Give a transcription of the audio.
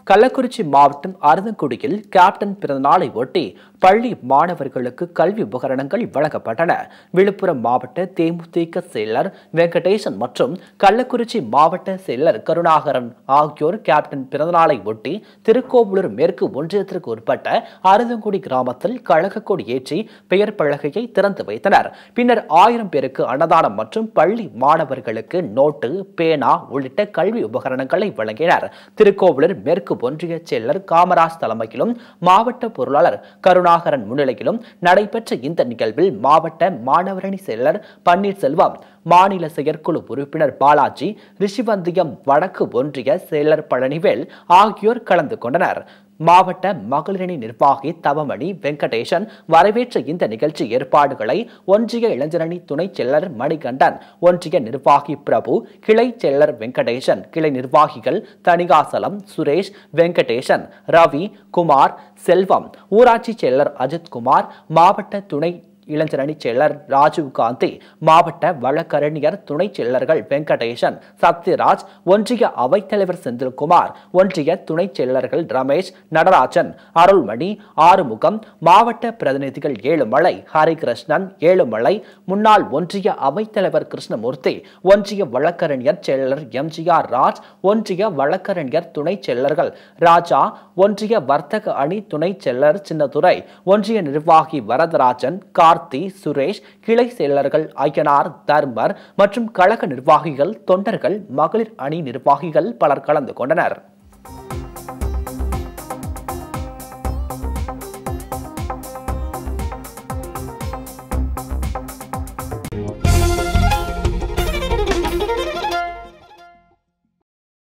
கள்ளக்குறிச்சி மாவட்டம் அருந்தங்குடியில் கேப்டன் பிறந்தநாளை ஒட்டி பள்ளி மாணவர்களுக்கு கல்வி உபகரணங்கள் வழங்கப்பட்டன விழுப்புரம் மாவட்ட தேமுதிக செயலர் வெங்கடேசன் மற்றும் கள்ளக்குறிச்சி மாவட்ட செயலர் கருணாகரன் ஆகியோர் கேப்டன் பிறந்தநாளை ஒட்டி திருக்கோவலூர் மேற்கு ஒன்றியத்திற்கு உட்பட்ட அருந்தங்குடி கிராமத்தில் கழக கொடி ஏற்றி பெயர் பலகையை திறந்து வைத்தனர் பின்னர் ஆயிரம் பேருக்கு அன்னதானம் மற்றும் பள்ளி மாணவர்களுக்கு நோட்டு பேனா உள்ளிட்ட கல்வி உபகரணங்களை வழங்கினர் திருக்கோவிலூர் மேற்கு ஒன்றிய செயலர் காமராஜ் தலைமையிலும் மாவட்ட பொருளாளர் கருணாகரன் முன்னிலையிலும் நடைபெற்ற இந்த நிகழ்வில் மாவட்ட மாணவரணி செயலர் பன்னீர்செல்வம் மாநில செயற்குழு உறுப்பினர் பாலாஜி ரிஷிவந்தியம் வடக்கு ஒன்றிய செயலர் பழனிவேல் ஆகியோர் கலந்து கொண்டனர் மாவட்ட மகளிரணி நிர்வாகி தவமணி வெங்கடேசன் வரவேற்ற இந்த நிகழ்ச்சி ஏற்பாடுகளை ஒன்றிய இளைஞரணி துணை செயலர் மணிகண்டன் ஒன்றிய நிர்வாகி பிரபு கிளை செயலர் வெங்கடேசன் கிளை நிர்வாகிகள் தணிகாசலம் சுரேஷ் வெங்கடேசன் ரவி குமார் செல்வம் ஊராட்சி செயலர் அஜித்குமார் மாவட்ட துணை இளைஞரணி செயலர் ராஜீவ் காந்தி மாவட்ட வழக்கறிஞர் துணை செயலர்கள் வெங்கடேசன் சத்யராஜ் ஒன்றிய அவைத்தலைவர் செந்தில்குமார் ஒன்றிய துணை செயலர்கள் ரமேஷ் நடராஜன் அருள்மணி ஆறுமுகம் மாவட்ட பிரதிநிதிகள் ஏழுமலை ஹரிகிருஷ்ணன் ஏழுமலை முன்னாள் ஒன்றிய அவைத்தலைவர் கிருஷ்ணமூர்த்தி ஒன்றிய வழக்கறிஞர் செயலர் எம்ஜிஆர் ராஜ் ஒன்றிய வழக்கறிஞர் துணை செயலர்கள் ராஜா ஒன்றிய வர்த்தக அணி துணை செயலர் சின்னதுரை ஒன்றிய நிர்வாகி வரதராஜன் கார்த்தி சுரேஷ் கிளை செயலர்கள் ஐயனார் தர்மர் மற்றும் கழக நிர்வாகிகள் தொண்டர்கள் மகளிர் அணி நிர்வாகிகள் பலர் கலந்து கொண்டனர்